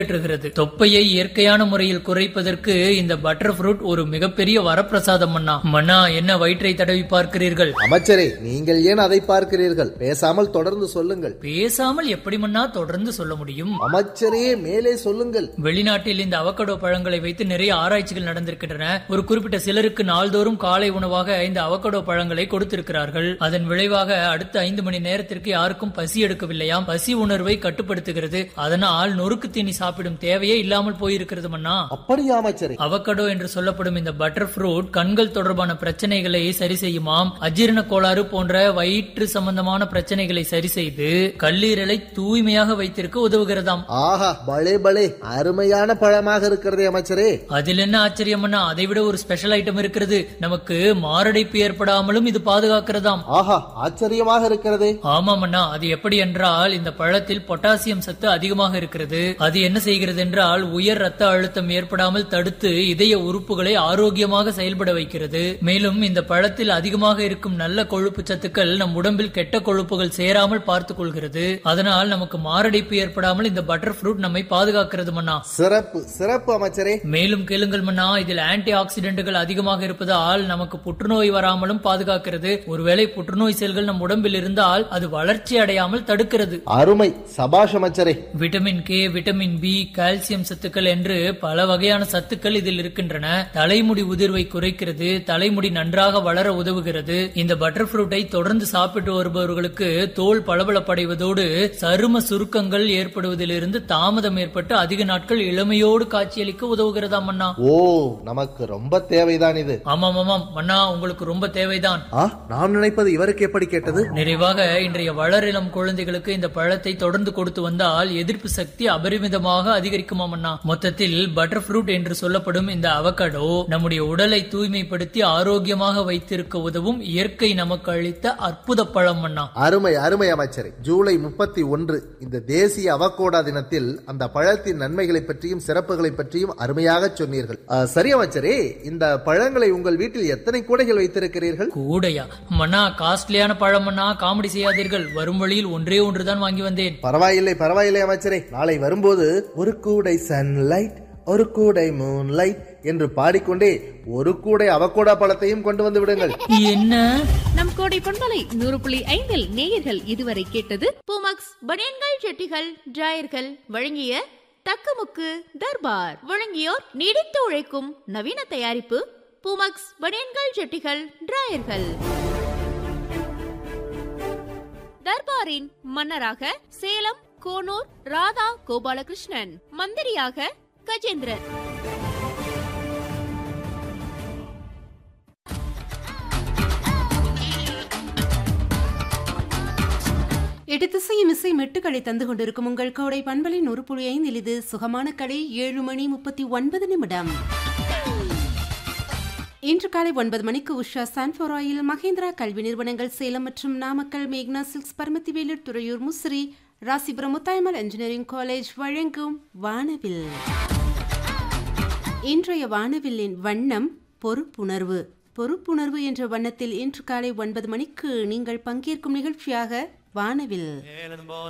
நிறைவேற்றுகிறது தொப்பையை இயற்கையான முறையில் குறைப்பதற்கு இந்த பட்டர் ஃப்ரூட் ஒரு மிகப்பெரிய வரப்பிரசாதம் மன்னா மன்னா என்ன வயிற்றை தடவி பார்க்கிறீர்கள் அமைச்சரே நீங்கள் ஏன் அதை பார்க்கிறீர்கள் பேசாமல் தொடர்ந்து சொல்லுங்கள் பேசாமல் எப்படி மன்னா தொடர்ந்து சொல்ல முடியும் அமைச்சரே மேலே சொல்லுங்கள் வெளிநாட்டில் இந்த அவகடோ பழங்களை வைத்து நிறைய ஆராய்ச்சிகள் நடந்திருக்கின்றன ஒரு குறிப்பிட்ட சிலருக்கு நாள்தோறும் காலை உணவாக இந்த அவகடோ பழங்களை கொடுத்திருக்கிறார்கள் அதன் விளைவாக அடுத்த ஐந்து மணி நேரத்திற்கு யாருக்கும் பசி எடுக்கவில்லையாம் பசி உணர்வை கட்டுப்படுத்துகிறது அதனால் நொறுக்கு தீனி சாப்பிடும் தேவையே இல்லாமல் போயிருக்கிறது மன்னா அப்படியா அமைச்சரே அவகடோ என்று சொல்லப்படும் இந்த பட்டர் ஃப்ரூட் கண்கள் தொடர்பான பிரச்சனைகளை சரி செய்யுமாம் அஜீரண கோளாறு போன்ற வயிற்று சம்பந்தமான பிரச்சனைகளை சரி செய்து கல்லீரலை தூய்மையாக வைத்திருக்க உதவுகிறதாம் ஆஹா பலே பலே அருமையான பழமாக இருக்கிறதே அமைச்சரே அதில் என்ன ஆச்சரியம்னா அதை விட ஒரு ஸ்பெஷல் ஐட்டம் இருக்கிறது நமக்கு மாரடைப்பு ஏற்படாமலும் இது பாதுகாக்கிறதாம் ஆஹா ஆச்சரியமாக இருக்கிறதே ஆமாம் அண்ணா அது எப்படி என்றால் இந்த பழத்தில் பொட்டாசியம் சத்து அதிகமாக இருக்கிறது அது என்ன செய்கிறது என்றால் உயர் ரத்த அழுத்தம் ஏற்படாமல் தடுத்து இதய உறுப்புகளை ஆரோக்கியமாக செயல்பட வைக்கிறது மேலும் இந்த பழத்தில் அதிகமாக இருக்கும் நல்ல கொழுப்பு சத்துக்கள் நம் உடம்பில் கெட்ட கொழுப்புகள் சேராமல் பார்த்துக் கொள்கிறது அதனால் நமக்கு மாரடைப்பு ஏற்படாமல் இந்த பட்டர் ஃப்ரூட் நம்மை பாதுகாக்கிறது மன்னா சிறப்பு சிறப்பு அமைச்சரே மேலும் கேளுங்கள் மன்னா இதில் ஆன்டி ஆக்சிடென்ட்கள் அதிகமாக இருப்பதால் நமக்கு புற்றுநோய் வராமலும் பாதுகாக்கிறது ஒருவேளை புற்றுநோய் செல்கள் நம் உடம்பில் இருந்தால் அது வளர்ச்சி அடையாமல் தடுக்கிறது அருமை சபாஷ் அமைச்சரே vitamin K vitamin B calcium சத்துக்கள் என்று பல வகையான சத்துக்கள் இதில் இருக்கின்றன தலைமுடி உதிர்வை குறைக்கிறது தலைமுடி நன்றாக வளர உதவுகிறது இந்த பட்டர் ஃப்ரூட்டை தொடர்ந்து சாப்பிட்டு வருபவர்களுக்கு தோல் பளபளப்படைவதோடு சரும சுருக்கங்கள் ஏற்படுவதிலிருந்து தாமதம் ஏற்பட்டு அதிக நாட்கள் இளமையோடு காட்சியளிக்க உதவுகிறதாம் மன்னா ஓ நமக்கு ரொம்ப தேவைதான் இது ஆமாம் ஆமாம் மன்னா உங்களுக்கு ரொம்ப தேவைதான் ஆ நான் நினைப்பது இவருக்கு எப்படி கேட்டது நிறைவாக இன்றைய வளரிளம் குழந்தைகளுக்கு இந்த பழத்தை தொடர்ந்து கொடுத்து வந்தால் எதிர்ப்பு சக்தி அபரிமிதமாக அதிகரிக்குமாம் அண்ணா மொத்தத்தில் பட்டர் ஃப்ரூட் என்று சொல்லப்படும் இந்த அவகடோ நம்முடைய உடலை தூய்மைப்படுத்தி ஆரோக்கியமாக வைத்திருக்க உதவும் இயற்கை நமக்கு அளித்த அற்புத பழம் அண்ணா அருமை அருமை அமைச்சரே ஜூலை முப்பத்தி ஒன்று இந்த தேசிய அவகோடா தினத்தில் அந்த பழத்தின் நன்மைகளை பற்றியும் சிறப்புகளை பற்றியும் அருமையாக சொன்னீர்கள் ஆ, சரி அமைச்சரே இந்த பழங்களை உங்கள் வீட்டில் எத்தனை கூடைகள் வைத்திருக்கிறீர்கள் கூடையா மன்னா காஸ்ட்லியான பழம் அண்ணா காமெடி செய்யாதீர்கள் வரும் வழியில் ஒன்றே ஒன்றுதான் வாங்கி வந்தேன் பரவாயில்லை பரவாயில்லை அமைச்சரே நாளை வரும்போது ஒரு கூடை சன்லைட் ஒரு கூடை மூன் லைட் என்று பாடிக்கொண்டே ஒரு கூடை அவகோடா பழத்தையும் கொண்டு வந்து விடுங்கள் என்ன நம் கோடை பொன்மலை நூறு புள்ளி ஐந்தில் நேயர்கள் இதுவரை கேட்டது பூமக்ஸ் பனியன்கள் ஜெட்டிகள் டிராயர்கள் வழங்கிய தக்கமுக்கு தர்பார் வழங்கியோர் நீடித்து உழைக்கும் நவீன தயாரிப்பு பூமக்ஸ் பனியன்கள் ஜெட்டிகள் டிராயர்கள் தர்பாரின் மன்னராக சேலம் கோனூர் ராதா கோபாலகிருஷ்ணன் மந்திரியாக கஜேந்திரன் எடுத்திசையும் இசை மெட்டுக்களை தந்து கொண்டிருக்கும் உங்கள் கோடை பண்பலை நூறு புள்ளி ஐந்தில் இது சுகமான கடை ஏழு மணி முப்பத்தி ஒன்பது நிமிடம் இன்று காலை ஒன்பது மணிக்கு உஷா சான்ஃபோர் ஆயில் மகேந்திரா கல்வி நிறுவனங்கள் சேலம் மற்றும் நாமக்கல் மேக்னா silks Paramathivelur Thuraiyur Musiri Rasipuram Muthayammal engineering college வழங்கும் வானவில் இன்றைய வானவில்லின் வண்ணம் பொறுப்புணர்வு பொறுப்புணர்வு என்ற வண்ணத்தில் இன்று காலை ஒன்பது மணிக்கு நீங்கள் பங்கேற்கும் நிகழ்ச்சியாக வானவில்